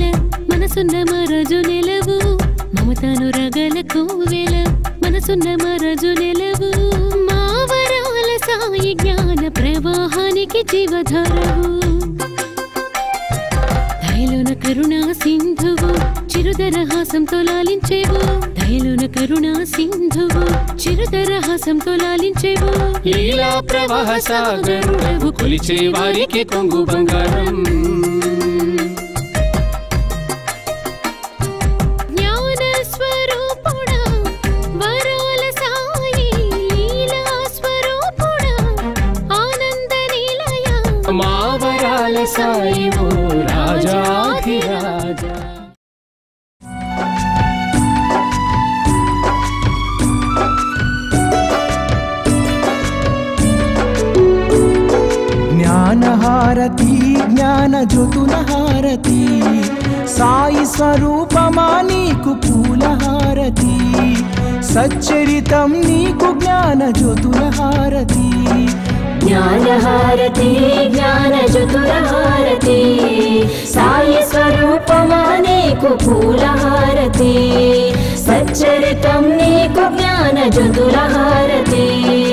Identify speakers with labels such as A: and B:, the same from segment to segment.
A: వెల మనసున్న మరజు నెలవు మమతను రగలకు వెల మనసున్న మరజు నెలవు మా వరాల సాయి జ్ఞాన ప్రవాహానికి జీవధారవు దయలోన కరుణా సింధువు చిరుదరహాసంతో లాలించేవు దయలోన కరుణా సింధువు చిరుదరహాసంతో లాలించేవు
B: లీలా ప్రవాహ సాగరుడవు కొలిచే వారికి కొంగు బంగారం
A: జ్ఞాన స్వరూపుడా వరాల సాయి లీలా స్వరూపుడా ఆనంద నిలయ
B: మా వరాల సాయి ఓ రాజాధిరాజా
C: జ్ఞానహారతి జ్ఞాన జ్యోతుల హారతి సాయి స్వరూపమా నీకు పూలహారతి సచ్చరితం నీకు జ్ఞాన జ్యోతుల హారతి
D: జ్ఞానహారతి జ్ఞానచతురహారతి సాయి స్వరూపమా నీకు పూలహారతి సచ్చరితం నీకు జ్ఞానచతురహారతి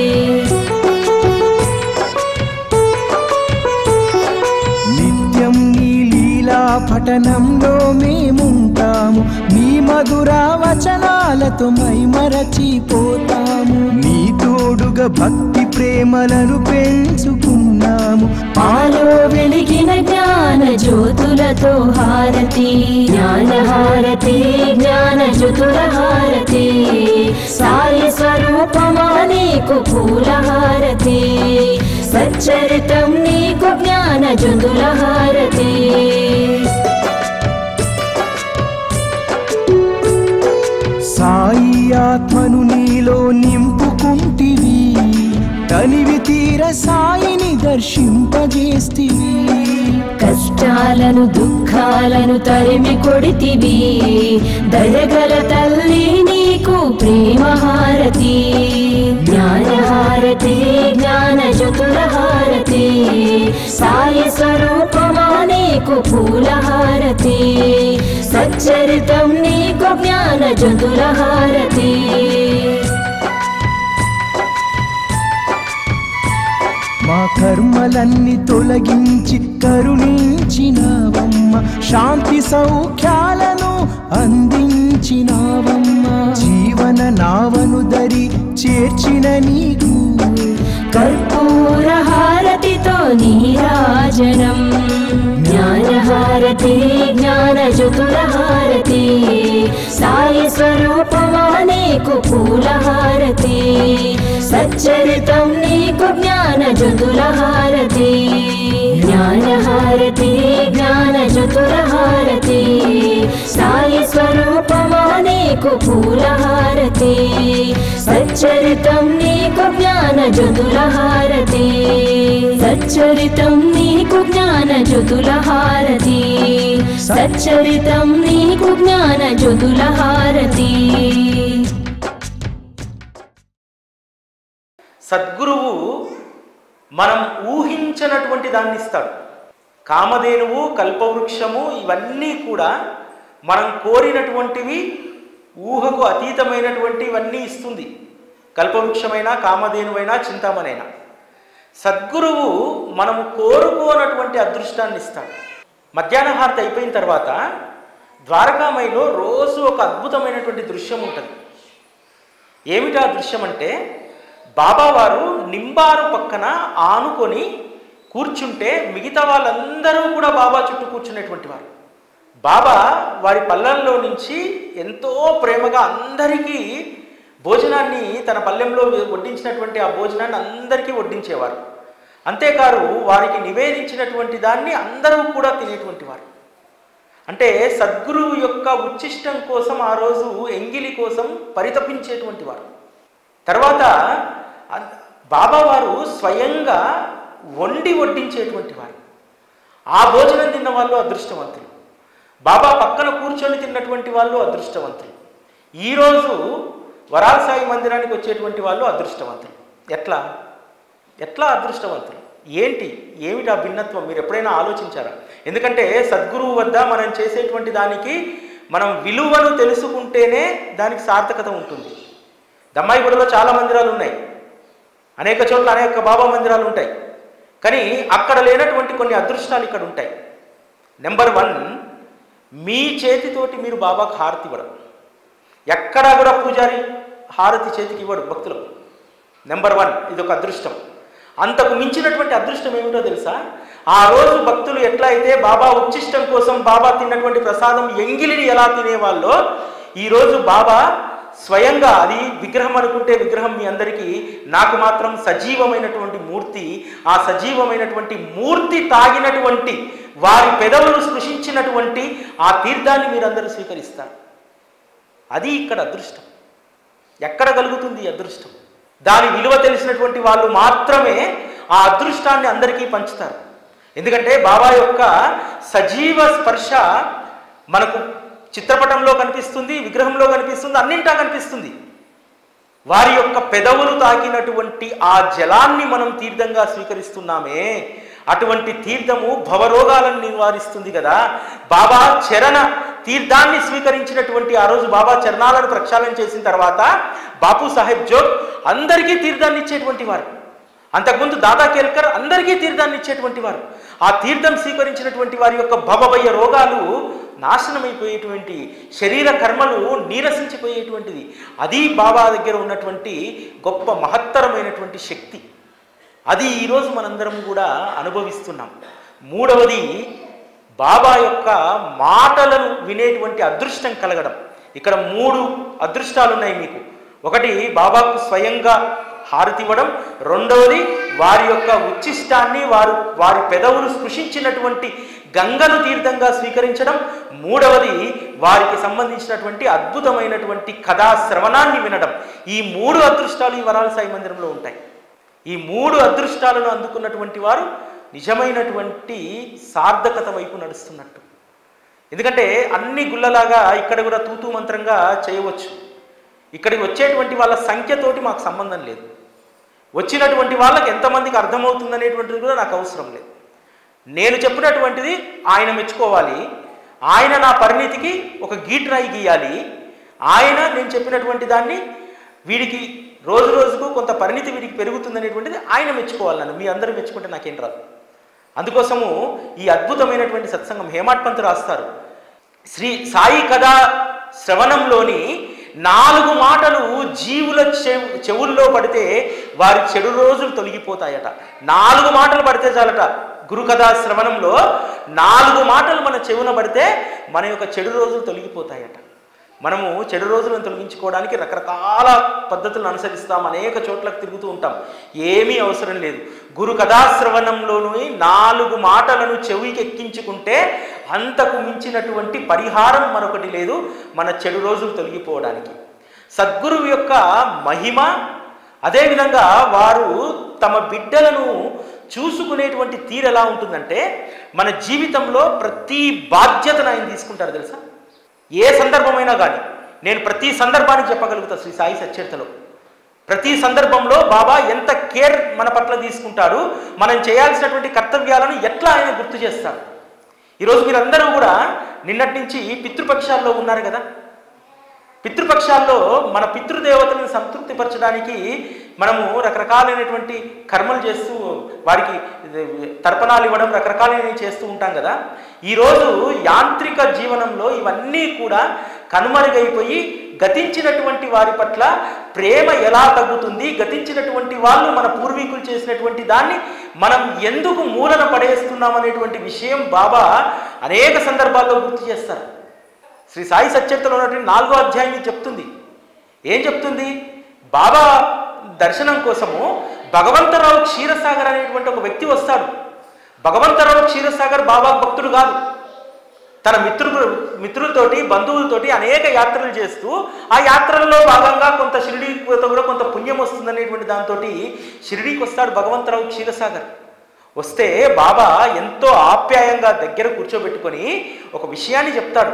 C: నిత్యం నీ లీలా పఠనంలో మేముంటాము నీ మధుర వచనాలతో మైమరచిపోతాము నీ తోడుగా భక్తి ప్రేమలను పెంచుకున్నాము
D: పాలో వెలిగిన జ్ఞాన జ్యోతులతో హారతి జ్ఞానహారతి జ్ఞానజ్యోతులహారతి సాయి స్వరూపమా నీకు పూలహారతి సచ్చరితం నీకు జ్ఞానజ్యోతులహారతి
C: సాయి ఆత్మను నీలో నింపుకుంటివి తనివి తీర సాయిని దర్శింపజేస్తివి
D: కష్టాలను దుఃఖాలను తరిమి కొడితివి దయగల తల్లి నీకు ప్రేమహారతి జ్ఞానహారతి జ్ఞానచతురహారతి సాయి స్వరూపమా నీకు పూలహారతి సచ్చరితం నీకు జ్ఞానచతురహారతి
C: మా కర్మలన్నీ తొలగించి కరుణించినావమ్మ శాంతి సౌఖ్యాలను అందించినావమ్మ జీవన నావను దరి చేర్చిన నీకు
D: కర్పూర హారతితో నీరాజనం జ్ఞానహారతి జ్ఞానచతురహారతి సాయి స్వరూపమా నీకు పూలహారతి సచ్చరితం నీకు జ్ఞానచతురహారతి జ్ఞానహారతి జ్ఞానచతురహారతి సాయి స్వరూపమా నీకు పూలహారతి సచ్చరితం నీకు జ్ఞానజ్యోతులహారతి సచ్చరితం నీకు జ్ఞానజ్యోతులహారతి సచ్చరితం నీకు జ్ఞానజ్యోతులహారతి
E: సద్గురువు మనం ఊహించనటువంటి దాన్ని ఇస్తాడు కామధేనువు కల్పవృక్షము ఇవన్నీ కూడా మనం కోరినటువంటివి ఊహకు అతీతమైనటువంటివన్నీ ఇస్తుంది కల్పవృక్షమైనా కామధేనువైనా చింతామణైనా సద్గురువు మనము కోరుకోనటువంటి అదృష్టాన్ని ఇస్తాడు మధ్యాహ్న హారతి అయిపోయిన తర్వాత ద్వారకామయిలో రోజు ఒక అద్భుతమైనటువంటి దృశ్యం ఉంటుంది ఏమిటా దృశ్యం అంటే బాబావారు నింబారు పక్కన ఆనుకొని కూర్చుంటే మిగతా వాళ్ళందరూ కూడా బాబా చుట్టూ కూర్చునేటువంటి వారు బాబా వారి పల్లెల్లో నుంచి ఎంతో ప్రేమగా అందరికీ భోజనాన్ని తన పల్లెంలో వడ్డించినటువంటి ఆ భోజనాన్ని అందరికీ వడ్డించేవారు అంతేకాదు వారికి నివేదించినటువంటి దాన్ని అందరూ కూడా తినేటువంటి వారు అంటే సద్గురువు యొక్క ఉచ్ఛిష్టం కోసం ఆ రోజు ఎంగిలి కోసం పరితపించేటువంటి వారు తర్వాత అన్- బాబావారు స్వయంగా వండి వడ్డించేటువంటి వారు ఆ భోజనం తిన్న వాళ్ళు అదృష్టవంతులు బాబా పక్కన కూర్చొని తిన్నటువంటి వాళ్ళు అదృష్టవంతులు ఈరోజు వరాల సాయి మందిరానికి వచ్చేటువంటి వాళ్ళు అదృష్టవంతులు ఎట్లా ఎట్లా అదృష్టవంతులు ఏంటి ఏమిటి ఆ భిన్నత్వం మీరు ఎప్పుడైనా ఆలోచించారా ఎందుకంటే సద్గురువు వద్ద మనం చేసేటువంటి దానికి మనం విలువను తెలుసుకుంటేనే దానికి సార్థకత ఉంటుంది దమ్మాయిగూడలో చాలా మందిరాలు ఉన్నాయి అనేక చోట్ల అనేక బాబా మందిరాలు ఉంటాయి కానీ అక్కడ లేనటువంటి కొన్ని అదృష్టాలు ఇక్కడ ఉంటాయి నెంబర్ వన్ మీ చేతితోటి మీరు బాబాకు హారతి ఇవ్వడం ఎక్కడా కూడా పూజారి హారతి చేతికి ఇవ్వడు భక్తులకు నెంబర్ వన్ ఇది ఒక అదృష్టం అంతకు మించినటువంటి అదృష్టం ఏమిటో తెలుసా ఆ రోజు భక్తులు ఎట్లా అయితే బాబా ఉచ్చిష్టం కోసం బాబా తిన్నటువంటి ప్రసాదం ఎంగిలిని ఎలా తినేవాళ్ళో ఈరోజు బాబా స్వయంగా అది విగ్రహం అనుకుంటే విగ్రహం మీ అందరికీ నాకు మాత్రం సజీవమైనటువంటి మూర్తి ఆ సజీవమైనటువంటి మూర్తి తాగినటువంటి వారి పెదవులు స్పృశించినటువంటి ఆ తీర్థాన్ని మీరందరూ స్వీకరిస్తారు అది ఇక్కడ అదృష్టం ఎక్కడ కలుగుతుంది ఈ అదృష్టం దాని విలువ తెలిసినటువంటి వాళ్ళు మాత్రమే ఆ అదృష్టాన్ని అందరికీ పంచుతారు ఎందుకంటే బాబా యొక్క సజీవ స్పర్శ మనకు చిత్రపటంలో కనిపిస్తుంది విగ్రహంలో కనిపిస్తుంది అన్నింటా కనిపిస్తుంది వారి యొక్క పెదవులు తాకినటువంటి ఆ జలాన్ని మనం తీర్థంగా స్వీకరిస్తున్నామే అటువంటి తీర్థము భవరోగాలను నివారిస్తుంది కదా బాబా చరణ తీర్థాన్ని స్వీకరించినటువంటి ఆ రోజు బాబా చరణాలను ప్రక్షాళన చేసిన తర్వాత బాపు సాహెబ్ జోగ్ అందరికీ తీర్థాన్ని ఇచ్చేటువంటి వారు అంతకుముందు దాదా కేల్కర్ అందరికీ తీర్థాన్ని ఇచ్చేటువంటి వారు ఆ తీర్థం స్వీకరించినటువంటి వారి యొక్క భవభయ రోగాలు నాశనమైపోయేటువంటి శరీర కర్మలు నీరసించిపోయేటువంటిది అది బాబా దగ్గర ఉన్నటువంటి గొప్ప మహత్తరమైనటువంటి శక్తి అది ఈరోజు మనందరం కూడా అనుభవిస్తున్నాం మూడవది బాబా యొక్క మాటలను వినేటువంటి అదృష్టం కలగడం ఇక్కడ మూడు అదృష్టాలు ఉన్నాయి మీకు ఒకటి బాబాకు స్వయంగా హారతి ఇవ్వడం రెండవది వారి యొక్క ఉచ్చిష్టాన్ని వారు వారి పెదవులు స్పృశించినటువంటి గంగను తీర్థంగా స్వీకరించడం మూడవది వారికి సంబంధించినటువంటి అద్భుతమైనటువంటి కథా శ్రవణాన్ని వినడం ఈ మూడు అదృష్టాలు ఈ వరాల సాయి మందిరంలో ఉంటాయి ఈ మూడు అదృష్టాలను అందుకున్నటువంటి వారు నిజమైనటువంటి సార్థకత వైపు నడుస్తున్నట్టు ఎందుకంటే అన్ని గుళ్ళలాగా ఇక్కడ కూడా తూతూ మంత్రంగా చేయవచ్చు ఇక్కడికి వచ్చేటువంటి వాళ్ళ సంఖ్యతోటి మాకు సంబంధం లేదు వచ్చినటువంటి వాళ్ళకి ఎంతమందికి అర్థమవుతుందనేటువంటిది కూడా నాకు అవసరం లేదు నేను చెప్పినటువంటిది ఆయన మెచ్చుకోవాలి ఆయన నా పరిణితికి ఒక గీట్రాయి గీయాలి ఆయన నేను చెప్పినటువంటి దాన్ని వీడికి రోజు రోజుకు కొంత పరిణితి వీడికి పెరుగుతుందనేటువంటిది ఆయన మెచ్చుకోవాలి నన్ను మీ అందరూ మెచ్చుకుంటే నాకేం రాదు అందుకోసము ఈ అద్భుతమైనటువంటి సత్సంగం హేమాట్ పంత్ రాస్తారు శ్రీ సాయి కథా శ్రవణంలోని నాలుగు మాటలు జీవుల చెవు చెవుల్లో పడితే వారి చెడు రోజులు తొలగిపోతాయట నాలుగు మాటలు పడితే చాలట గురుకథా శ్రవణంలో నాలుగు మాటలు మన చెవున పడితే మన యొక్క చెడు రోజులు తొలగిపోతాయట మనము చెడు రోజులను తొలగించుకోవడానికి రకరకాల పద్ధతులను అనుసరిస్తాం అనేక చోట్లకు తిరుగుతూ ఉంటాం ఏమీ అవసరం లేదు గురు కథాశ్రవణంలోని నాలుగు మాటలను చెవికి ఎక్కించుకుంటే అంతకు మించినటువంటి పరిహారం మరొకటి లేదు మన చెడు రోజులు తొలగిపోవడానికి సద్గురువు యొక్క మహిమ అదేవిధంగా వారు తమ బిడ్డలను చూసుకునేటువంటి తీరు ఎలా ఉంటుందంటే మన జీవితంలో ప్రతి బాధ్యతను ఆయన తీసుకుంటారు తెలుసా ఏ సందర్భమైనా కానీ నేను ప్రతి సందర్భానికి చెప్పగలుగుతా శ్రీ సాయి సచ్చరితలో ప్రతి సందర్భంలో బాబా ఎంత కేర్ మన పట్ల తీసుకుంటాడు మనం చేయాల్సినటువంటి కర్తవ్యాలను ఎట్లా ఆయన గుర్తు చేస్తాడు ఈరోజు మీరందరూ కూడా నిన్నటి నుంచి పితృపక్షాల్లో ఉన్నారు కదా పితృపక్షాల్లో మన పితృదేవతలను సంతృప్తిపరచడానికి మనము రకరకాలైనటువంటి కర్మలు చేస్తూ వారికి తర్పణాలు ఇవ్వడం రకరకాలైనవి చేస్తూ ఉంటాం కదా ఈరోజు యాంత్రిక జీవనంలో ఇవన్నీ కూడా కనుమరుగైపోయి గతించినటువంటి వారి పట్ల ప్రేమ ఎలా తగ్గుతుంది గతించినటువంటి వాళ్ళు మన పూర్వీకులు చేసినటువంటి దాన్ని మనం ఎందుకు మూలన పడేస్తున్నాం అనేటువంటి విషయం బాబా అనేక సందర్భాల్లో గుర్తు చేస్తారు శ్రీ సాయి సత్యతలో ఉన్నటువంటి నాలుగో అధ్యాయం ఇది చెప్తుంది ఏం చెప్తుంది బాబా దర్శనం కోసము భగవంతరావు క్షీరసాగర్ అనేటువంటి ఒక వ్యక్తి వస్తాడు భగవంతరావు క్షీరసాగర్ బాబా భక్తుడు కాదు తన మిత్రులు మిత్రులతోటి బంధువులతోటి అనేక యాత్రలు చేస్తూ ఆ యాత్రల్లో భాగంగా కొంత షిరిడీతో కూడా కొంత పుణ్యం వస్తుందనేటువంటి దాంతో షిరిడీకి వస్తాడు భగవంతరావు క్షీరసాగర్ వస్తే బాబా ఎంతో ఆప్యాయంగా దగ్గర కూర్చోబెట్టుకొని ఒక విషయాన్ని చెప్తాడు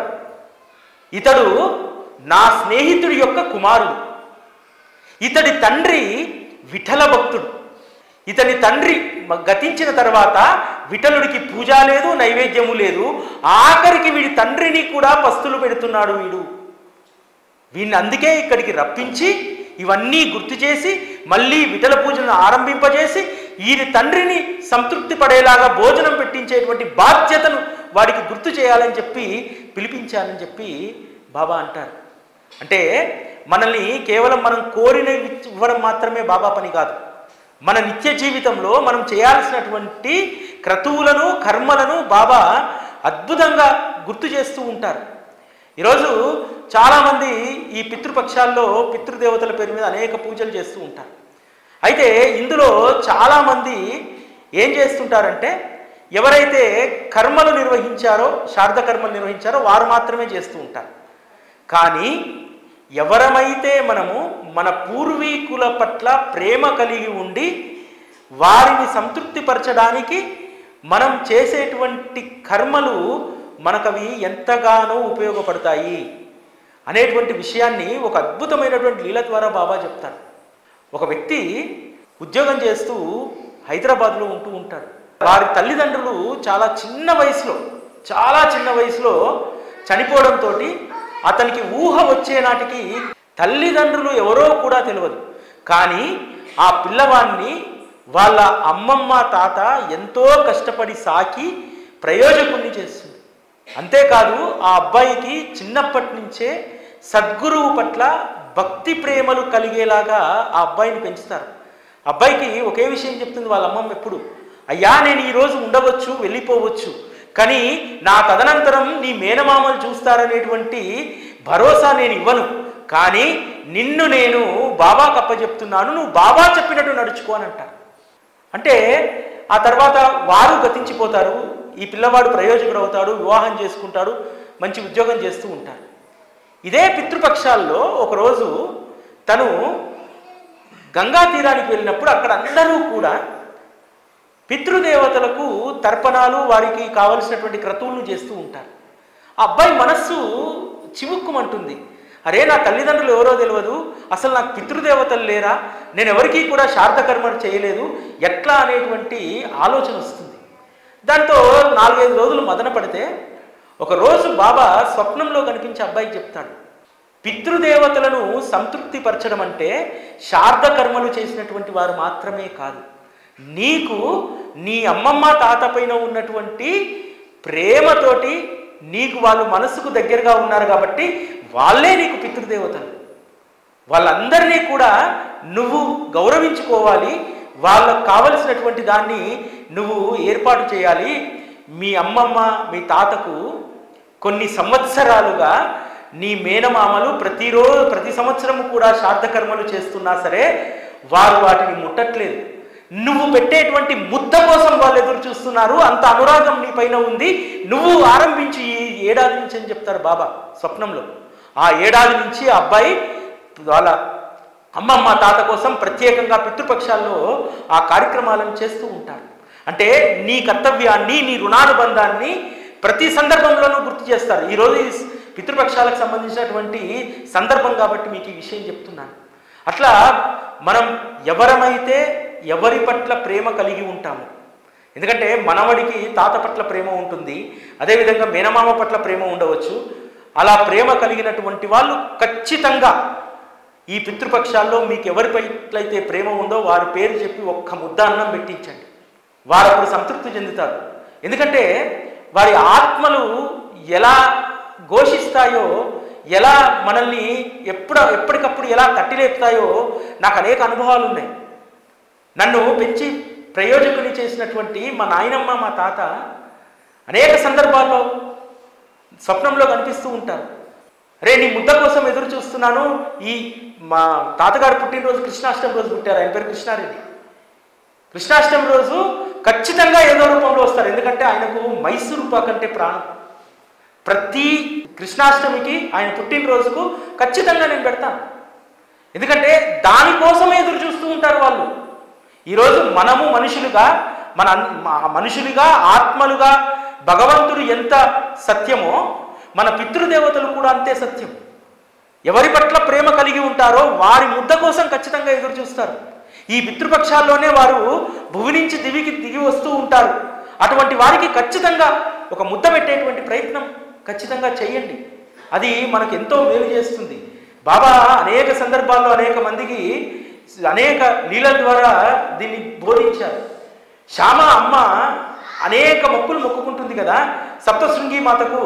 E: ఇతడు నా స్నేహితుడి యొక్క కుమారుడు ఇతడి తండ్రి విఠల భక్తుడు ఇతని తండ్రి మ- గతించిన తర్వాత విఠలుడికి పూజ లేదు నైవేద్యము లేదు ఆఖరికి వీడి తండ్రిని కూడా పస్తులు పెడుతున్నాడు వీడు వీడిని అందుకే ఇక్కడికి రప్పించి ఇవన్నీ గుర్తు చేసి మళ్ళీ విఠల పూజలను ఆరంభింపజేసి ఈయన తండ్రిని సంతృప్తి పడేలాగా భోజనం పెట్టించేటువంటి బాధ్యతను వాడికి గుర్తు చేయాలని చెప్పి పిలిపించాలని చెప్పి బాబా అంటారు అంటే మనల్ని కేవలం మనం కోరిన ఇవ్వడం మాత్రమే బాబా పని కాదు మన నిత్య జీవితంలో మనం చేయాల్సినటువంటి క్రతువులను కర్మలను బాబా అద్భుతంగా గుర్తు చేస్తూ ఉంటారు ఈరోజు చాలామంది ఈ పితృపక్షాల్లో పితృదేవతల పేరు మీద అనేక పూజలు చేస్తూ ఉంటారు అయితే ఇందులో చాలామంది ఏం చేస్తుంటారంటే ఎవరైతే కర్మలు నిర్వహించారో శారద కర్మలు నిర్వహించారో వారు మాత్రమే చేస్తూ ఉంటారు కానీ ఎవరమైతే మనము మన పూర్వీకుల పట్ల ప్రేమ కలిగి ఉండి వారిని సంతృప్తిపరచడానికి మనం చేసేటువంటి కర్మలు మనకవి ఎంతగానో ఉపయోగపడతాయి అనేటువంటి విషయాన్ని ఒక అద్భుతమైనటువంటి లీల ద్వారా బాబా చెప్తారు ఒక వ్యక్తి ఉద్యోగం చేస్తూ హైదరాబాద్లో ఉంటూ ఉంటాడు వారి తల్లిదండ్రులు చాలా చిన్న వయసులో చాలా చిన్న వయసులో చనిపోవడంతో అతనికి ఊహ వచ్చే నాటికి తల్లిదండ్రులు ఎవరో కూడా తెలియదు కానీ ఆ పిల్లవాడిని వాళ్ళ అమ్మమ్మ తాత ఎంతో కష్టపడి సాకి ప్రయోజకుణ్ణి చేస్తుంది అంతేకాదు ఆ అబ్బాయికి చిన్నప్పటి నుంచే సద్గురువు పట్ల భక్తి ప్రేమలు కలిగేలాగా ఆ అబ్బాయిని పెంచుతారు అబ్బాయికి ఒకే విషయం చెప్తుంది వాళ్ళ అమ్మమ్మ ఎప్పుడు అయ్యా నేను ఈరోజు ఉండవచ్చు వెళ్ళిపోవచ్చు కానీ నా తదనంతరం నీ మేనమామలు చూస్తారనేటువంటి భరోసా నేను ఇవ్వను కానీ నిన్ను నేను బాబా కప్ప చెప్తున్నాను నువ్వు బాబా చెప్పినట్టు నడుచుకో అని అంటారు అంటే ఆ తర్వాత వారు గతించిపోతారు ఈ పిల్లవాడు ప్రయోజకుడు అవుతాడు వివాహం చేసుకుంటాడు మంచి ఉద్యోగం చేస్తూ ఉంటారు ఇదే పితృపక్షాల్లో ఒకరోజు తను గంగా తీరానికి వెళ్ళినప్పుడు అక్కడ అందరూ కూడా పితృదేవతలకు తర్పణాలు వారికి కావలసినటువంటి క్రతువులను చేస్తూ ఉంటారు ఆ అబ్బాయి మనస్సు చివుక్కుమంటుంది అరే నా తల్లిదండ్రులు ఎవరో తెలియదు అసలు నాకు పితృదేవతలు లేరా నేను ఎవరికీ కూడా శారద కర్మలు చేయలేదు ఎట్లా అనేటువంటి ఆలోచన వస్తుంది దాంతో నాలుగైదు రోజులు మదన పడితే ఒక రోజు బాబా స్వప్నంలో కనిపించి అబ్బాయికి చెప్తాడు పితృదేవతలను సంతృప్తిపరచడం అంటే శారద కర్మలు చేసినటువంటి వారు మాత్రమే కాదు నీకు నీ అమ్మమ్మ తాత పైన ఉన్నటువంటి ప్రేమతోటి నీకు వాళ్ళు మనసుకు దగ్గరగా ఉన్నారు కాబట్టి వాళ్ళే నీకు పితృదేవతలు వాళ్ళందరినీ కూడా నువ్వు గౌరవించుకోవాలి వాళ్ళకు కావలసినటువంటి దాన్ని నువ్వు ఏర్పాటు చేయాలి మీ అమ్మమ్మ మీ తాతకు కొన్ని సంవత్సరాలుగా నీ మేనమామలు ప్రతిరోజు ప్రతి సంవత్సరము కూడా శ్రాద్ధకర్మలు చేస్తున్నా సరే వారు వాటిని ముట్టట్లేదు నువ్వు పెట్టేటువంటి ముద్ద కోసం వాళ్ళు ఎదురు చూస్తున్నారు అంత అనురాగం నీ పైన ఉంది నువ్వు ఆరంభించి ఈ ఏడాది నుంచి అని చెప్తారు బాబా స్వప్నంలో ఆ ఏడాది నుంచి ఆ అబ్బాయి వాళ్ళ అమ్మమ్మ తాత కోసం ప్రత్యేకంగా పితృపక్షాల్లో ఆ కార్యక్రమాలను చేస్తూ ఉంటారు అంటే నీ కర్తవ్యాన్ని నీ రుణానుబంధాన్ని ప్రతి సందర్భంలోనూ గుర్తు చేస్తారు ఈరోజు ఈ పితృపక్షాలకు సంబంధించినటువంటి సందర్భం కాబట్టి మీకు ఈ విషయం చెప్తున్నాను అట్లా మనం ఎవరమైతే ఎవరి పట్ల ప్రేమ కలిగి ఉంటాము ఎందుకంటే మనవడికి తాత పట్ల ప్రేమ ఉంటుంది అదేవిధంగా మేనమామ పట్ల ప్రేమ ఉండవచ్చు అలా ప్రేమ కలిగినటువంటి వాళ్ళు ఖచ్చితంగా ఈ పితృపక్షాల్లో మీకు ఎవరి పట్లయితే ప్రేమ ఉందో వారి పేరు చెప్పి ఒక్క ముద్ద అన్నం పెట్టించండి వారు అప్పుడు సంతృప్తి చెందుతారు ఎందుకంటే వారి ఆత్మలు ఎలా ఘోషిస్తాయో ఎలా మనల్ని ఎప్పుడు ఎప్పటికప్పుడు ఎలా తట్టిలేపుతాయో నాకు అనేక అనుభవాలు ఉన్నాయి నన్ను పెంచి ప్రయోజకుని చేసినటువంటి మా నాయనమ్మ మా తాత అనేక సందర్భాల్లో స్వప్నంలో కనిపిస్తూ ఉంటారు రే నీ ముద్ద కోసం ఎదురు చూస్తున్నాను ఈ మా తాతగారు పుట్టినరోజు కృష్ణాష్టమి రోజు పుట్టారు ఆయన పేరు కృష్ణారెడ్డి కృష్ణాష్టమి రోజు ఖచ్చితంగా ఏదో రూపంలో వస్తారు ఎందుకంటే ఆయనకు మైసూరు పాక్ అంటే ప్రాణం ప్రతి కృష్ణాష్టమికి ఆయన పుట్టినరోజుకు ఖచ్చితంగా నేను పెడతాను ఎందుకంటే దానికోసమే ఎదురు చూస్తూ ఉంటారు వాళ్ళు ఈరోజు మనము మనుషులుగా మన అన్- మ- మనుషులుగా ఆత్మలుగా భగవంతుడు ఎంత సత్యమో మన పితృదేవతలు కూడా అంతే సత్యం ఎవరి పట్ల ప్రేమ కలిగి ఉంటారో వారి ముద్ద కోసం ఖచ్చితంగా ఎదురు చూస్తారు ఈ పితృపక్షాల్లోనే వారు భూమి నుంచి దివికి దిగి వస్తూ ఉంటారు అటువంటి వారికి ఖచ్చితంగా ఒక ముద్ద పెట్టేటువంటి ప్రయత్నం ఖచ్చితంగా చేయండి అది మనకు ఎంతో మేలు చేస్తుంది బాబా అనేక సందర్భాల్లో అనేక మందికి అనేక లీలల ద్వారా దీన్ని బోధించారు శ్యామ అమ్మ అనేక మొక్కులు మొక్కుకుంటుంది కదా సప్తశృంగి మాతకు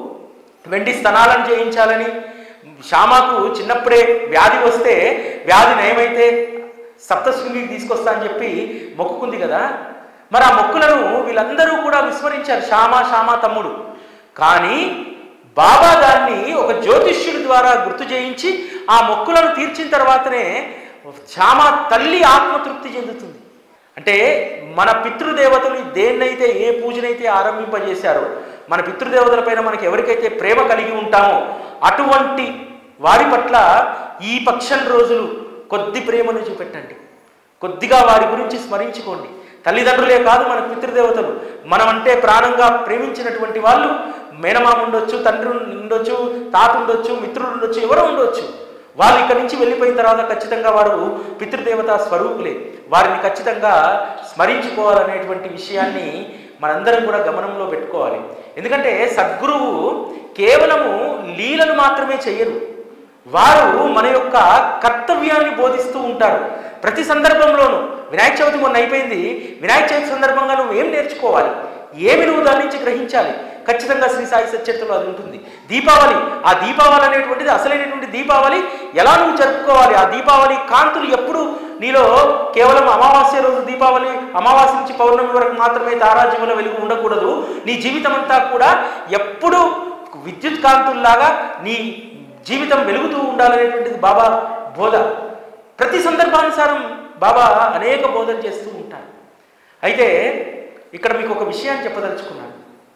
E: వెండి స్తనాలను చేయించాలని శ్యామకు చిన్నప్పుడే వ్యాధి వస్తే వ్యాధి నయమైతే సప్తశృంగికి తీసుకొస్తా అని చెప్పి మొక్కుకుంది కదా మరి ఆ మొక్కులను వీళ్ళందరూ కూడా విస్మరించారు శ్యామ శ్యామ తమ్ముడు కానీ బాబా దాన్ని ఒక జ్యోతిష్యుడి ద్వారా గుర్తు చేయించి ఆ మొక్కులను తీర్చిన తర్వాతనే శ్యామ తల్లి ఆత్మతృప్తి చెందుతుంది అంటే మన పితృదేవతలు దేన్నైతే ఏ పూజనైతే ఆరంభింపజేశారో మన పితృదేవతలపైన మనకి ఎవరికైతే ప్రేమ కలిగి ఉంటామో అటువంటి వారి పట్ల ఈ పక్షం రోజులు కొద్ది ప్రేమను చూపెట్టండి కొద్దిగా వారి గురించి స్మరించుకోండి తల్లిదండ్రులే కాదు మన పితృదేవతలు మనం అంటే ప్రాణంగా ప్రేమించినటువంటి వాళ్ళు మేనమామ ఉండొచ్చు తండ్రి ఉండొచ్చు తాత ఉండొచ్చు మిత్రుడు ఉండొచ్చు ఎవరో ఉండొచ్చు వాళ్ళు ఇక్కడి నుంచి వెళ్ళిపోయిన తర్వాత ఖచ్చితంగా వారు పితృదేవత స్వరూపులే వారిని ఖచ్చితంగా స్మరించుకోవాలనేటువంటి విషయాన్ని మనందరం కూడా గమనంలో పెట్టుకోవాలి ఎందుకంటే సద్గురువు కేవలము లీలను మాత్రమే చెయ్యరు వారు మన యొక్క కర్తవ్యాన్ని బోధిస్తూ ఉంటారు ప్రతి సందర్భంలోనూ వినాయక చవితి మొన్న అయిపోయింది వినాయక చవితి సందర్భంగా నువ్వు ఏం నేర్చుకోవాలి ఏమి నువ్వు దాని నుంచి గ్రహించాలి ఖచ్చితంగా శ్రీ సాయి సత్యతలో అది ఉంటుంది దీపావళి ఆ దీపావళి అనేటువంటిది అసలైనటువంటి దీపావళి ఎలా నువ్వు జరుపుకోవాలి ఆ దీపావళి కాంతులు ఎప్పుడు నీలో కేవలం అమావాస్య రోజు దీపావళి అమావాస్య నుంచి పౌర్ణమి వరకు మాత్రమే తారాజీవుల వెలుగు ఉండకూడదు నీ జీవితం అంతా కూడా ఎప్పుడు విద్యుత్ కాంతుల్లాగా నీ జీవితం వెలుగుతూ ఉండాలనేటువంటిది బాబా బోధ ప్రతి సందర్భానుసారం బాబా అనేక బోధన చేస్తూ ఉంటారు అయితే ఇక్కడ మీకు ఒక విషయాన్ని చెప్పదలుచుకున్నాను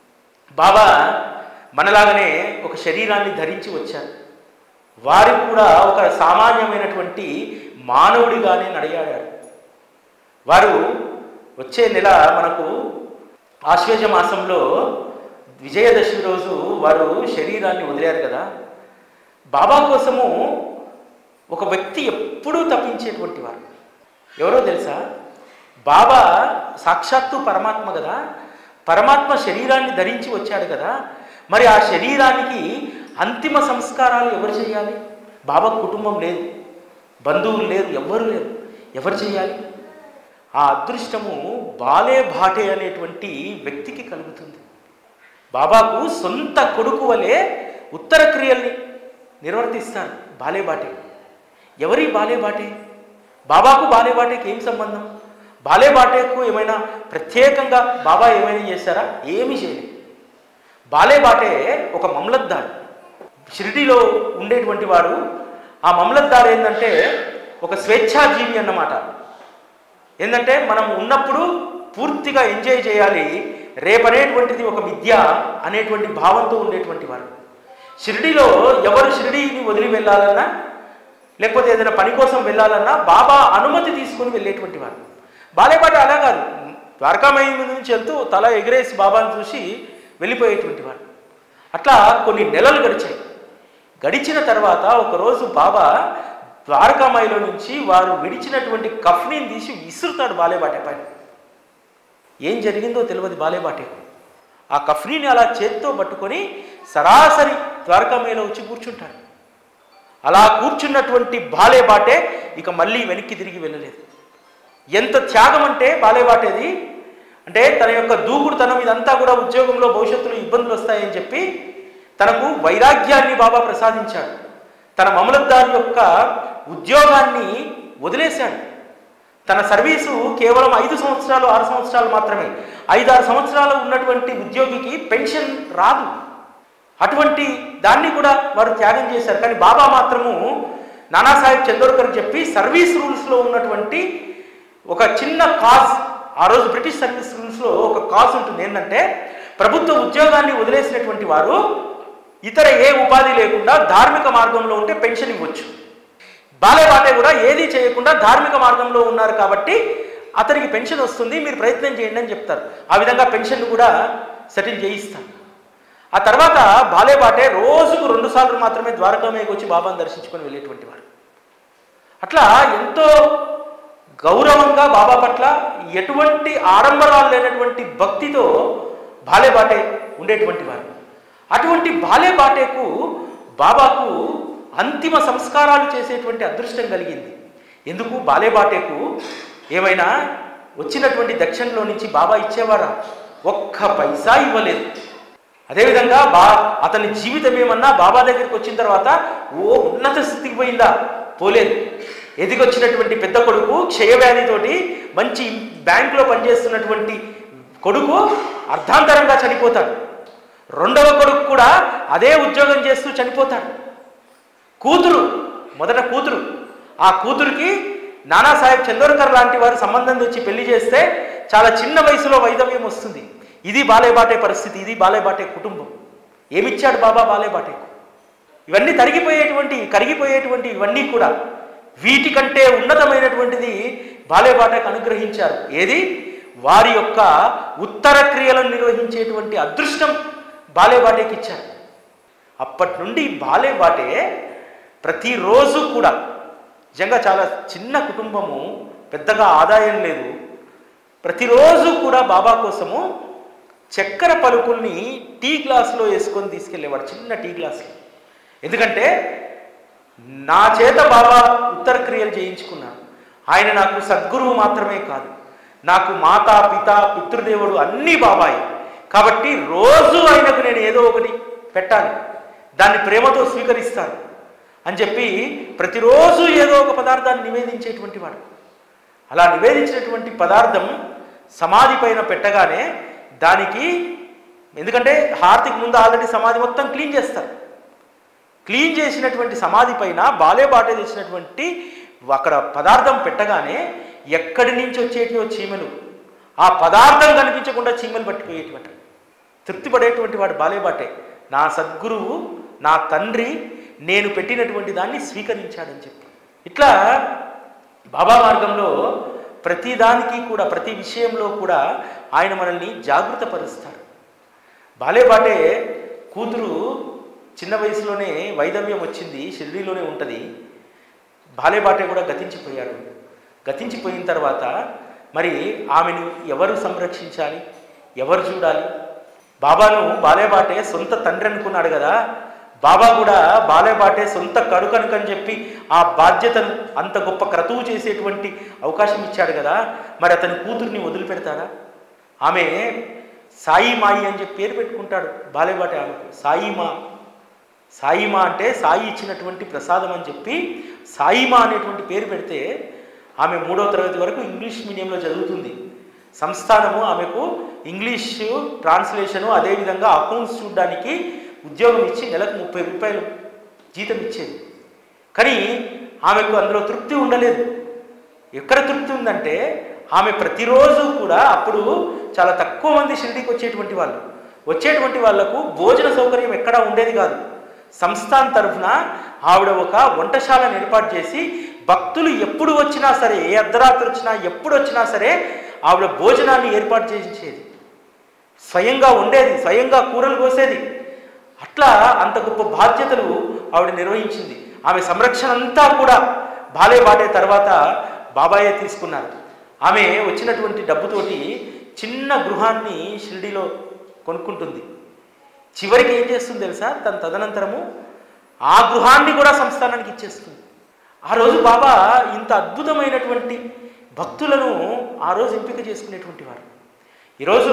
E: బాబా మనలాగానే ఒక శరీరాన్ని ధరించి వచ్చారు వారు కూడా ఒక సామాన్యమైనటువంటి మానవుడిగానే నడియాడారు వారు వచ్చే నెల మనకు ఆశ్వేజ మాసంలో విజయదశమి రోజు వారు శరీరాన్ని వదిలారు కదా బాబా కోసము ఒక వ్యక్తి ఎప్పుడూ తప్పించేటువంటి వారు ఎవరో తెలుసా బాబా సాక్షాత్తు పరమాత్మ కదా పరమాత్మ శరీరాన్ని ధరించి వచ్చాడు కదా మరి ఆ శరీరానికి అంతిమ సంస్కారాలు ఎవరు చేయాలి బాబా కుటుంబం లేదు బంధువులు లేరు ఎవ్వరు లేరు ఎవరు చేయాలి ఆ అదృష్టము బాలే భాటే అనేటువంటి వ్యక్తికి కలుగుతుంది బాబాకు సొంత కొడుకు వలె ఉత్తర క్రియల్ని నిర్వర్తిస్తారు బాలే బాటే ఎవరి బాలే బాటే బాబాకు బాలే బాటేకి ఏం సంబంధం బాలే బాటేకు ఏమైనా ప్రత్యేకంగా బాబా ఏమైనా చేశారా ఏమీ చేయలేదు బాలే బాటే ఒక మమలద్దారు షిరిడీలో ఉండేటువంటి వాడు ఆ మమలద్దారు ఏంటంటే ఒక స్వేచ్ఛాజీవి అన్నమాట ఏంటంటే మనం ఉన్నప్పుడు పూర్తిగా ఎంజాయ్ చేయాలి రేపనేటువంటిది ఒక విద్య అనేటువంటి భావంతో ఉండేటువంటి వారు షిరిడీలో ఎవరు షిరిడీని వదిలి వెళ్ళాలన్నా లేకపోతే ఏదైనా పని కోసం వెళ్ళాలన్నా బాబా అనుమతి తీసుకుని వెళ్ళేటువంటి వారు బాలేపాట అలా కాదు ద్వారకామయ్య మీద నుంచి వెళ్తూ తల ఎగిరేసి బాబాను చూసి వెళ్ళిపోయేటువంటి వారు అట్లా కొన్ని నెలలు గడిచాయి గడిచిన తర్వాత ఒకరోజు బాబా ద్వారకామాయిలో నుంచి వారు విడిచినటువంటి కఫ్నీని తీసి విసురుతాడు బాలేబాటే పైన ఏం జరిగిందో తెలియదు బాలేబాటేకు ఆ కఫ్నీని అలా చేత్తో పట్టుకొని సరాసరి ద్వారకామాయిలో వచ్చి కూర్చుంటాడు అలా కూర్చున్నటువంటి బాలేబాటే ఇక మళ్ళీ వెనక్కి తిరిగి వెళ్ళలేదు ఎంత త్యాగం అంటే బాలేబాటేది అంటే తన యొక్క దూకుడుతనం ఇదంతా కూడా ఉద్యోగంలో భవిష్యత్తులో ఇబ్బందులు వస్తాయని చెప్పి తనకు వైరాగ్యాన్ని బాబా ప్రసాదించాడు తన మమలద్దారి యొక్క ఉద్యోగాన్ని వదిలేశాడు తన సర్వీసు కేవలం ఐదు సంవత్సరాలు ఆరు సంవత్సరాలు మాత్రమే ఐదు ఆరు సంవత్సరాలు ఉన్నటువంటి ఉద్యోగికి పెన్షన్ రాదు అటువంటి దాన్ని కూడా వారు త్యాగం చేశారు కానీ బాబా మాత్రము నానాసాహెబ్ చందోర్కర్ చెప్పి సర్వీస్ రూల్స్లో ఉన్నటువంటి ఒక చిన్న కాజ్ ఆ రోజు బ్రిటిష్ సర్వీస్ రూల్స్లో ఒక కాజ్ ఉంటుంది ఏంటంటే ప్రభుత్వ ఉద్యోగాన్ని వదిలేసినటువంటి వారు ఇతర ఏ ఉపాధి లేకుండా ధార్మిక మార్గంలో ఉంటే పెన్షన్ ఇవ్వచ్చు బాలేబాటే కూడా ఏదీ చేయకుండా ధార్మిక మార్గంలో ఉన్నారు కాబట్టి అతనికి పెన్షన్ వస్తుంది మీరు ప్రయత్నం చేయండి అని చెప్తారు ఆ విధంగా పెన్షన్ కూడా సెటిల్ చేయిస్తారు ఆ తర్వాత బాలేబాటే రోజుకు రెండు సార్లు మాత్రమే ద్వారకామయ్యకు వచ్చి బాబాను దర్శించుకొని వెళ్ళేటువంటి వారు అట్లా ఎంతో గౌరవంగా బాబా పట్ల ఎటువంటి ఆడంబరాలు లేనటువంటి భక్తితో బాలేబాటే ఉండేటువంటి వారు అటువంటి బాలేబాటేకు బాబాకు అంతిమ సంస్కారాలు చేసేటువంటి అదృష్టం కలిగింది ఎందుకు బాలేబాటేకు ఏమైనా వచ్చినటువంటి దక్షిణలో నుంచి బాబా ఇచ్చేవారా ఒక్క పైసా ఇవ్వలేదు అదేవిధంగా బా అతని జీవితం ఏమన్నా బాబా దగ్గరికి వచ్చిన తర్వాత ఓ ఉన్నత స్థితికి పోయిందా పోలేదు ఎదిగొచ్చినటువంటి పెద్ద కొడుకు క్షయవ్యాధితోటి మంచి బ్యాంకులో పనిచేస్తున్నటువంటి కొడుకు అర్ధాంతరంగా చనిపోతాడు రెండవ కొడుకు కూడా అదే ఉద్యోగం చేస్తూ చనిపోతాడు కూతురు మొదట కూతురు ఆ కూతురికి నానాసాహెబ్ చందోర్కర్ లాంటి వారు సంబంధం తెచ్చి పెళ్లి చేస్తే చాలా చిన్న వయసులో వైదవ్యం వస్తుంది ఇది బాలేబాటే పరిస్థితి ఇది బాలేబాటే కుటుంబం ఏమిచ్చాడు బాబా బాలేబాటేకు ఇవన్నీ తరిగిపోయేటువంటి కరిగిపోయేటువంటి ఇవన్నీ కూడా వీటికంటే ఉన్నతమైనటువంటిది బాలేబాటకు అనుగ్రహించారు ఏది వారి యొక్క ఉత్తర క్రియలను నిర్వహించేటువంటి అదృష్టం బాలేబాటేకి ఇచ్చారు అప్పటి నుండి బాలేబాటే ప్రతిరోజు కూడా నిజంగా చాలా చిన్న కుటుంబము పెద్దగా ఆదాయం లేదు ప్రతిరోజు కూడా బాబా కోసము చక్కెర పలుకుల్ని టీ గ్లాసులో వేసుకొని తీసుకెళ్ళేవాడు చిన్న టీ గ్లాసులో ఎందుకంటే నా చేత బాబా ఉత్తర క్రియలు చేయించుకున్నాను ఆయన నాకు సద్గురువు మాత్రమే కాదు నాకు మాతా పిత పితృదేవుడు అన్నీ బాబాయే కాబట్టి రోజు ఆయనకు నేను ఏదో ఒకటి పెట్టాలి దాన్ని ప్రేమతో స్వీకరిస్తాను అని చెప్పి ప్రతిరోజు ఏదో ఒక పదార్థాన్ని నివేదించేటువంటి వాడు అలా నివేదించినటువంటి పదార్థం సమాధి పైన పెట్టగానే దానికి ఎందుకంటే హారతికి ముందు ఆల్రెడీ సమాధి మొత్తం క్లీన్ చేస్తారు క్లీన్ చేసినటువంటి సమాధి పైన బాలే బాటే తెచ్చినటువంటి అక్కడ పదార్థం పెట్టగానే ఎక్కడి నుంచి వచ్చేటివో చీమలు ఆ పదార్థం కనిపించకుండా చీమలు పట్టుకుపోయేటువంటి తృప్తి పడేటువంటి వాడు బాలేబాటే నా సద్గురువు నా తండ్రి నేను పెట్టినటువంటి దాన్ని స్వీకరించాడని చెప్పి ఇట్లా బాబా మార్గంలో ప్రతి దానికి కూడా ప్రతి విషయంలో కూడా ఆయన మనల్ని జాగృతపరుస్తాడు బాలేబాటే కూతురు చిన్న వయసులోనే వైదవ్యం వచ్చింది షిరిడీలోనే ఉంటుంది బాలేబాటే కూడా గతించిపోయాడు గతించిపోయిన తర్వాత మరి ఆమెను ఎవరు సంరక్షించాలి ఎవరు చూడాలి బాబాను బాలేబాటే సొంత తండ్రి అనుకున్నాడు కదా బాబా కూడా బాలేబాటే సొంత కడుకనుకని చెప్పి ఆ బాధ్యతను అంత గొప్ప క్రతువు చేసేటువంటి అవకాశం ఇచ్చాడు కదా మరి అతని కూతుర్ని వదిలిపెడతాడా ఆమె సాయి మాయి అని చెప్పి పేరు పెట్టుకుంటాడు బాలేబాటే ఆమెకు సాయిమా సాయిమా అంటే సాయి ఇచ్చినటువంటి ప్రసాదం అని చెప్పి సాయిమా అనేటువంటి పేరు పెడితే ఆమె మూడవ తరగతి వరకు ఇంగ్లీష్ మీడియంలో చదువుతుంది సంస్థానము ఆమెకు ఇంగ్లీష్ ట్రాన్స్లేషను అదేవిధంగా అకౌంట్స్ చూడడానికి ఉద్యోగం ఇచ్చి నెలకు ముప్పై రూపాయలు జీతం ఇచ్చేది కానీ ఆమెకు అందులో తృప్తి ఉండలేదు ఎక్కడ తృప్తి ఉందంటే ఆమె ప్రతిరోజు కూడా అప్పుడు చాలా తక్కువ మంది షిరిడీకి వచ్చేటువంటి వాళ్ళు వచ్చేటువంటి వాళ్లకు భోజన సౌకర్యం ఎక్కడా ఉండేది కాదు సంస్థాన్ తరఫున ఆవిడ ఒక వంటశాలను ఏర్పాటు చేసి భక్తులు ఎప్పుడు వచ్చినా సరే ఏ అర్ధరాత్రి వచ్చినా ఎప్పుడు వచ్చినా సరే ఆవిడ భోజనాన్ని ఏర్పాటు చేయించేది స్వయంగా ఉండేది స్వయంగా కూరలు కోసేది అట్లా అంత గొప్ప బాధ్యతలు ఆవిడ నిర్వహించింది ఆమె సంరక్షణ అంతా కూడా బాలే బాటే తర్వాత బాబాయే తీసుకున్నారు ఆమె వచ్చినటువంటి డబ్బుతోటి చిన్న గృహాన్ని షిరిడిలో కొనుక్కుంటుంది చివరికి ఏం చేస్తుంది తెలుసా తన తదనంతరము ఆ గృహాన్ని కూడా సంస్థానానికి ఇచ్చేస్తుంది ఆ రోజు బాబా ఇంత అద్భుతమైనటువంటి భక్తులను ఆ రోజు ఎంపిక చేసుకునేటువంటి వారు ఈరోజు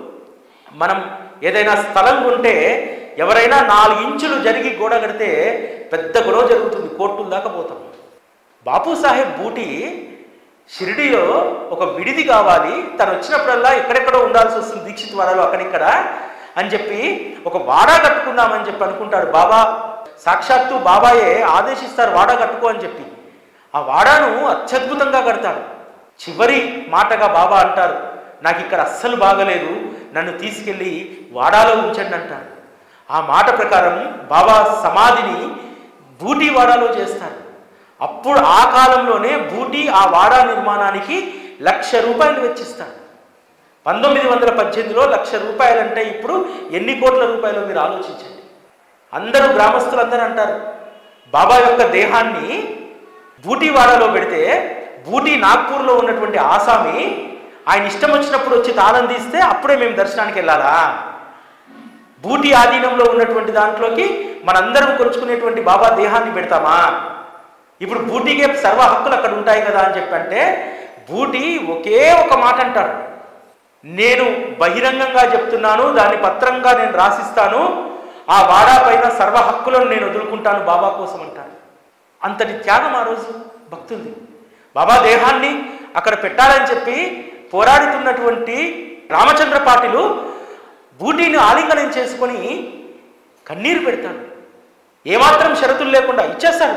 E: మనం ఏదైనా స్థలం ఉంటే ఎవరైనా నాలుగు ఇంచులు జరిగి గోడ కడితే పెద్ద గొడవ జరుగుతుంది కోర్టుల దాకా పోతాం బాపు సాహెబ్ బూటి షిరిడిలో ఒక విడిది కావాలి తను వచ్చినప్పుడల్లా ఎక్కడెక్కడో ఉండాల్సి వస్తుంది దీక్షిత్ వాడలో అక్కడిక్కడ అని చెప్పి ఒక వాడా కట్టుకుందామని చెప్పి అనుకుంటాడు బాబా సాక్షాత్తు బాబాయే ఆదేశిస్తారు వాడా కట్టుకో అని చెప్పి ఆ వాడాను అత్యద్భుతంగా కడతాడు చివరి మాటగా బాబా అంటారు నాకు ఇక్కడ అస్సలు బాగలేదు నన్ను తీసుకెళ్ళి వాడాలో ఉంచండి అంటారు ఆ మాట ప్రకారం బాబా సమాధిని బూటీ వాడాలో చేస్తారు అప్పుడు ఆ కాలంలోనే బూటీ ఆ వాడా నిర్మాణానికి లక్ష రూపాయలు వెచ్చిస్తాడు పంతొమ్మిది వందల పద్దెనిమిదిలో లక్ష రూపాయలంటే ఇప్పుడు ఎన్ని కోట్ల రూపాయలు మీరు ఆలోచించండి అందరూ గ్రామస్తులందరూ అంటారు బాబా యొక్క దేహాన్ని బూటీవాడలో పెడితే బూటీ నాగ్పూర్లో ఉన్నటువంటి ఆసామి ఆయన ఇష్టం వచ్చినప్పుడు వచ్చి తాళం తీస్తే అప్పుడే మేము దర్శనానికి వెళ్ళాలా బూటి ఆధీనంలో ఉన్నటువంటి దాంట్లోకి మనందరం కొలుచుకునేటువంటి బాబా దేహాన్ని పెడతామా ఇప్పుడు బూటీకే సర్వ హక్కులు అక్కడ ఉంటాయి కదా అని చెప్పంటే బూటి ఒకే ఒక మాట అంటాడు నేను బహిరంగంగా చెప్తున్నాను దాన్ని పత్రంగా నేను రాసిస్తాను ఆ వాడా పైన సర్వ హక్కులను నేను వదులుకుంటాను బాబా కోసం అంటాడు అంతటి త్యాగం ఆ రోజు భక్తులది బాబా దేహాన్ని అక్కడ పెట్టాలని చెప్పి పోరాడుతున్నటువంటి రామచంద్ర పాటిలు బూటీని ఆలింగనం చేసుకొని కన్నీరు పెడతాడు ఏమాత్రం షరతులు లేకుండా ఇచ్చేస్తాడు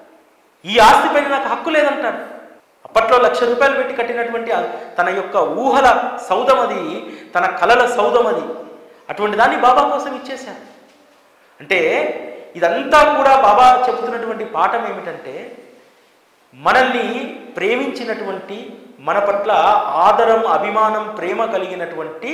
E: ఈ ఆస్తి పైన నాకు హక్కు లేదంటాడు అప్పట్లో లక్ష రూపాయలు పెట్టి కట్టినటువంటి ఆ తన యొక్క ఊహల సౌధం అది తన కలల సౌధం అది అటువంటి దాన్ని బాబా కోసం ఇచ్చేశారు అంటే ఇదంతా కూడా బాబా చెబుతున్నటువంటి పాఠం ఏమిటంటే మనల్ని ప్రేమించినటువంటి మన పట్ల ఆదరం అభిమానం ప్రేమ కలిగినటువంటి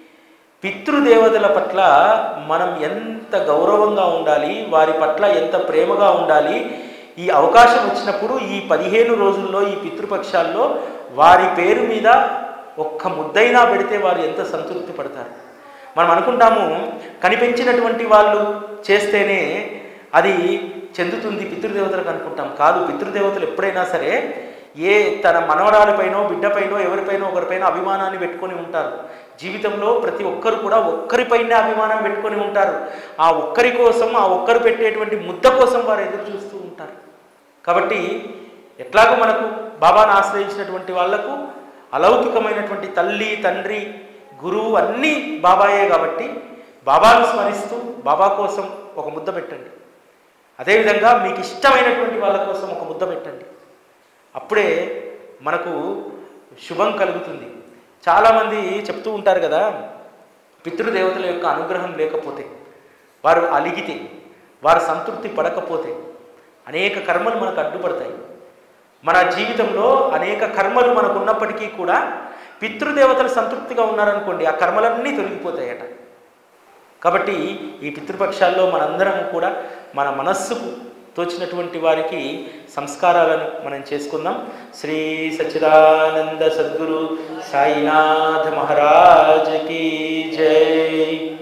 E: పితృదేవతల పట్ల మనం ఎంత గౌరవంగా ఉండాలి వారి పట్ల ఎంత ప్రేమగా ఉండాలి ఈ అవకాశం వచ్చినప్పుడు ఈ పదిహేను రోజుల్లో ఈ పితృపక్షాల్లో వారి పేరు మీద ఒక్క ముద్దైనా పెడితే వారు ఎంత సంతృప్తి పడతారు మనం అనుకుంటాము కనిపించినటువంటి వాళ్ళు చేస్తేనే అది చెందుతుంది పితృదేవతలకు అనుకుంటాం కాదు పితృదేవతలు ఎప్పుడైనా సరే ఏ తన మనవరాలిపైనో బిడ్డపైనో ఎవరిపైనో ఒకరిపైన అభిమానాన్ని పెట్టుకొని ఉంటారు జీవితంలో ప్రతి ఒక్కరు కూడా ఒక్కరిపైనే అభిమానం పెట్టుకొని ఉంటారు ఆ ఒక్కరి కోసం ఆ ఒక్కరు పెట్టేటువంటి ముద్ద కోసం వారు ఎదురు చూస్తూ ఉంటారు కాబట్టి ఎట్లాగో మనకు బాబాను ఆశ్రయించినటువంటి వాళ్లకు అలౌకికమైనటువంటి తల్లి తండ్రి గురువు అన్నీ బాబాయే కాబట్టి బాబాను స్మరిస్తూ బాబా కోసం ఒక ముద్ద పెట్టండి అదేవిధంగా మీకు ఇష్టమైనటువంటి వాళ్ళ కోసం ఒక ముద్ద పెట్టండి అప్పుడే మనకు శుభం కలుగుతుంది చాలామంది చెప్తూ ఉంటారు కదా పితృదేవతల యొక్క అనుగ్రహం లేకపోతే వారు అలిగితే వారు సంతృప్తి పడకపోతే అనేక కర్మలు మనకు అడ్డుపడతాయి మన జీవితంలో అనేక కర్మలు మనకు ఉన్నప్పటికీ కూడా పితృదేవతలు సంతృప్తిగా ఉన్నారనుకోండి ఆ కర్మలన్నీ తొలగిపోతాయట కాబట్టి ఈ పితృపక్షాల్లో మనందరం కూడా మన మనస్సుకు తోచినటువంటి వారికి సంస్కారాలను మనం చేసుకుందాం శ్రీ సచ్చిదానంద సద్గురు సాయినాథ మహారాజ్ కీ జై